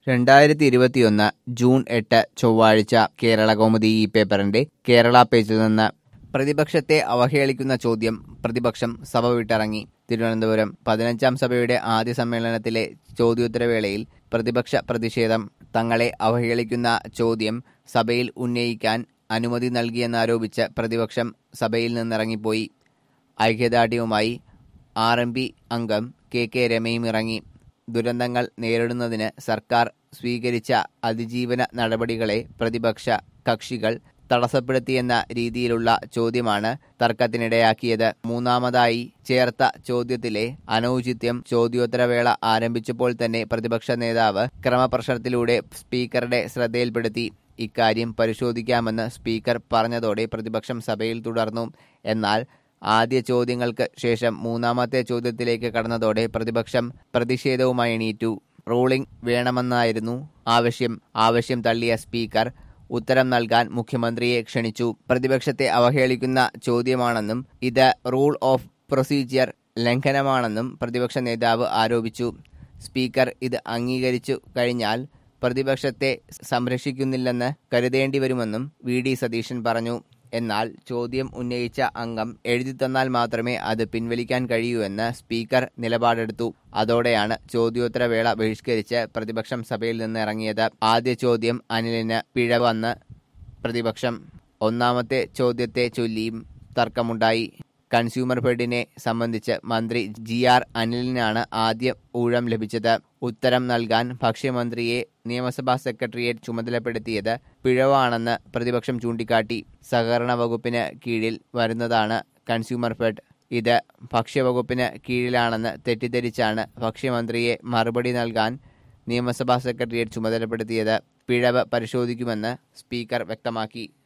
രണ്ടായിരത്തി ഇരുപത്തിയൊന്ന് ജൂൺ എട്ട് ചൊവ്വാഴ്ച കേരള കൗമുദി ഈ പേപ്പറിന്റെ കേരള പേജിൽ നിന്ന് പ്രതിപക്ഷത്തെ അവഹേളിക്കുന്ന ചോദ്യം പ്രതിപക്ഷം സഭ വിട്ടിറങ്ങി തിരുവനന്തപുരം പതിനഞ്ചാം സഭയുടെ ആദ്യ സമ്മേളനത്തിലെ ചോദ്യോത്തരവേളയിൽ പ്രതിപക്ഷ പ്രതിഷേധം തങ്ങളെ അവഹേളിക്കുന്ന ചോദ്യം സഭയിൽ ഉന്നയിക്കാൻ അനുമതി നൽകിയെന്നാരോപിച്ച് പ്രതിപക്ഷം സഭയിൽ നിന്നിറങ്ങിപ്പോയി ഐക്യദാർഢ്യവുമായി ആർ എം പി അംഗം കെ കെ രമയും ഇറങ്ങി ദുരന്തങ്ങൾ നേരിടുന്നതിന് സർക്കാർ സ്വീകരിച്ച അതിജീവന നടപടികളെ പ്രതിപക്ഷ കക്ഷികൾ തടസ്സപ്പെടുത്തിയെന്ന രീതിയിലുള്ള ചോദ്യമാണ് തർക്കത്തിനിടയാക്കിയത് മൂന്നാമതായി ചേർത്ത ചോദ്യത്തിലെ അനൌചിത്യം ചോദ്യോത്തരവേള ആരംഭിച്ചപ്പോൾ തന്നെ പ്രതിപക്ഷ നേതാവ് ക്രമപ്രശ്നത്തിലൂടെ സ്പീക്കറുടെ ശ്രദ്ധയിൽപ്പെടുത്തി ഇക്കാര്യം പരിശോധിക്കാമെന്ന് സ്പീക്കർ പറഞ്ഞതോടെ പ്രതിപക്ഷം സഭയിൽ തുടർന്നു എന്നാൽ ആദ്യ ചോദ്യങ്ങൾക്ക് ശേഷം മൂന്നാമത്തെ ചോദ്യത്തിലേക്ക് കടന്നതോടെ പ്രതിപക്ഷം പ്രതിഷേധവുമായി എണീറ്റു റൂളിംഗ് വേണമെന്നായിരുന്നു ആവശ്യം ആവശ്യം തള്ളിയ സ്പീക്കർ ഉത്തരം നൽകാൻ മുഖ്യമന്ത്രിയെ ക്ഷണിച്ചു പ്രതിപക്ഷത്തെ അവഹേളിക്കുന്ന ചോദ്യമാണെന്നും ഇത് റൂൾ ഓഫ് പ്രൊസീജിയർ ലംഘനമാണെന്നും പ്രതിപക്ഷ നേതാവ് ആരോപിച്ചു സ്പീക്കർ ഇത് അംഗീകരിച്ചു കഴിഞ്ഞാൽ പ്രതിപക്ഷത്തെ സംരക്ഷിക്കുന്നില്ലെന്ന് കരുതേണ്ടി വരുമെന്നും വി ഡി സതീശൻ പറഞ്ഞു എന്നാൽ ചോദ്യം ഉന്നയിച്ച അംഗം എഴുതി തന്നാൽ മാത്രമേ അത് പിൻവലിക്കാൻ കഴിയൂ എന്ന് സ്പീക്കർ നിലപാടെടുത്തു അതോടെയാണ് ചോദ്യോത്തരവേള ബഹിഷ്കരിച്ച് പ്രതിപക്ഷം സഭയിൽ നിന്ന് ഇറങ്ങിയത് ആദ്യ ചോദ്യം അനിലിന് പിഴവന്ന് പ്രതിപക്ഷം ഒന്നാമത്തെ ചോദ്യത്തെ ചൊല്ലിയും തർക്കമുണ്ടായി കൺസ്യൂമർ ഫെഡിനെ സംബന്ധിച്ച് മന്ത്രി ജി ആർ അനിലിനാണ് ആദ്യം ഊഴം ലഭിച്ചത് ഉത്തരം നൽകാൻ ഭക്ഷ്യമന്ത്രിയെ നിയമസഭാ സെക്രട്ടേറിയറ്റ് ചുമതലപ്പെടുത്തിയത് പിഴവാണെന്ന് പ്രതിപക്ഷം ചൂണ്ടിക്കാട്ടി സഹകരണ വകുപ്പിന് കീഴിൽ വരുന്നതാണ് കൺസ്യൂമർ ഫെഡ് ഇത് ഭക്ഷ്യവകുപ്പിന് കീഴിലാണെന്ന് തെറ്റിദ്ധരിച്ചാണ് ഭക്ഷ്യമന്ത്രിയെ മറുപടി നൽകാൻ നിയമസഭാ സെക്രട്ടേറിയറ്റ് ചുമതലപ്പെടുത്തിയത് പിഴവ് പരിശോധിക്കുമെന്ന് സ്പീക്കർ വ്യക്തമാക്കി